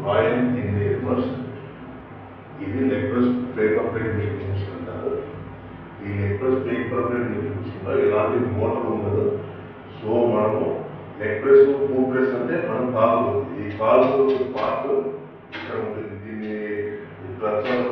coin in the reverse ఇది necklace paper plate making machine అంటారు ఈ నెక్లెస్ పేపర్ ప్లేట్ మేకింగ్ మిషన్లో ఎలాంటి మోటార్ ఉండదు సో మనము నెక్లెస్ పూప్లెస్ అంటే మనం కాలు ఈ కాలు పార్ట్ ఇక్కడ ఉంటుంది దీన్ని ఈ క్లచర్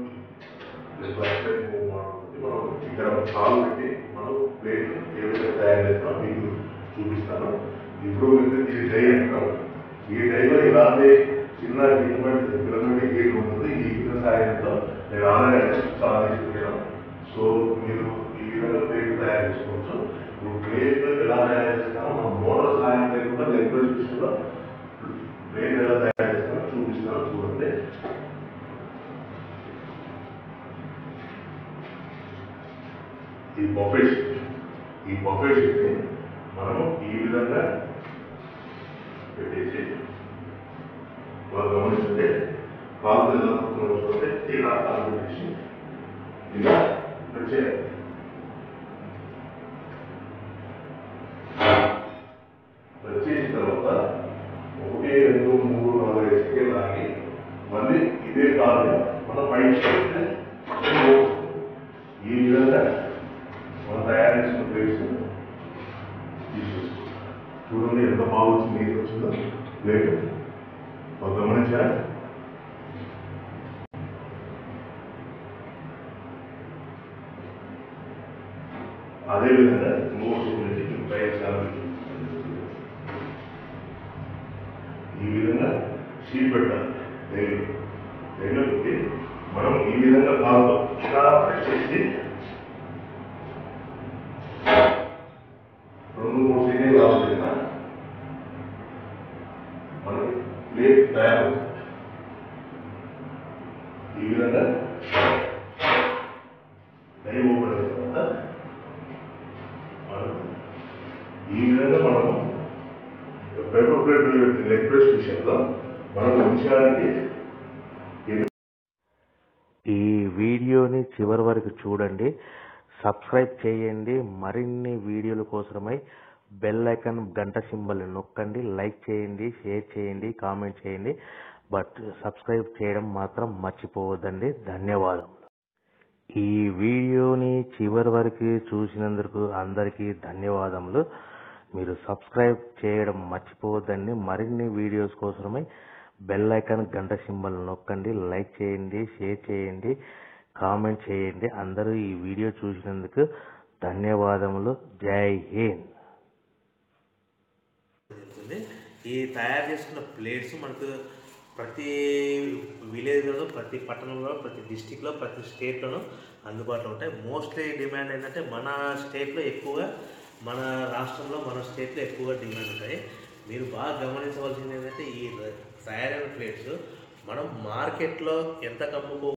మనం ఇక్కడ కాలు పెట్టి మనం ప్లేట్ ఏ విధంగా తయారు చేస్తామో మీకు చూపిస్తాను ఇప్పుడు మీకు ఈ డై అంటాం ఈ డైలో ఇలాంటి చిన్న ఫిలమెంట్ ఫిలమెంట్ గేట్ ఉంటుంది ఈ విధంగా సాయంతో నేను ఆల్రెడీ చాలా తీసుకున్నాను సో మీరు ఈ విధంగా ప్లేట్ తయారు చేసుకోవచ్చు ఇప్పుడు ప్లేట్ ఎలా తయారు చేస్తామో మన మోటార్ సాయం లేకుండా లెక్చర్ సిస్టంలో ప్లేట్ ఎలా తయారు చేస్తామో చూపిస్తాను చూడండి ఈ బఫే షీట్ ఈ బఫే షీట్ని మనము ఈ విధంగా పెట్టేసి వాళ్ళు గమనిస్తుంటే కాలు ఎలా వస్తుంటే ఇలా కాలు పెట్టేసి ఇలా వచ్చేయాలి వచ్చేసిన తర్వాత ఒకటి రెండు మూడు నాలుగు ఐదు సెకండ్ ఆగి మళ్ళీ ఇదే కాలు మనం పైకి చేస్తే ఈ విధంగా మనం తయారు చేసిన ప్లేస్ తీసేసుకో చూడండి ఎంత బాగా వచ్చింది నీరు వచ్చిందో ప్లేట్ ఒక గమనించారా అదేవిధంగా ఇంకొక చూపించి ప్రయత్నాలు ఈ విధంగా షీట్ పెట్టాలి రైలు రైలు పెట్టి మనం ఈ విధంగా కాదు ఇలా ప్రెస్ చేసి రెండు మూడు సెకండ్ కావాలి మనకి ప్లేట్ తయారు ఈ విధంగా దయ ఓపెన్ తర్వాత మనం ఈ విధంగా మనము పేపర్ ప్లేట్ లెగ్ ప్రెస్ విషయంలో మనం ఉంచడానికి ఈ వీడియోని చివరి వరకు చూడండి సబ్స్క్రైబ్ చేయండి మరిన్ని వీడియోల కోసమై బెల్ ఐకాన్ గంట సింబల్ నొక్కండి లైక్ చేయండి షేర్ చేయండి కామెంట్ చేయండి బట్ సబ్స్క్రైబ్ చేయడం మాత్రం మర్చిపోవద్దండి ధన్యవాదం ఈ వీడియోని చివరి వరకు చూసినందుకు అందరికీ ధన్యవాదములు మీరు సబ్స్క్రైబ్ చేయడం మర్చిపోవద్దండి మరిన్ని వీడియోస్ కోసమై బెల్ ఐకాన్ గంట సింబల్ నొక్కండి లైక్ చేయండి షేర్ చేయండి కామెంట్ చేయండి అందరూ ఈ వీడియో చూసినందుకు ధన్యవాదములు జై హింద్ జరుగుతుంది ఈ తయారు చేసుకున్న ప్లేట్స్ మనకు ప్రతి విలేజ్లో ప్రతి పట్టణంలో ప్రతి డిస్టిక్లో ప్రతి స్టేట్లోనూ అందుబాటులో ఉంటాయి మోస్ట్లీ డిమాండ్ ఏంటంటే మన స్టేట్లో ఎక్కువగా మన రాష్ట్రంలో మన స్టేట్లో ఎక్కువగా డిమాండ్ ఉంటాయి మీరు బాగా గమనించవలసింది ఏంటంటే ఈ తయారైన ప్లేట్స్ మనం మార్కెట్లో ఎంత కమ్ముకో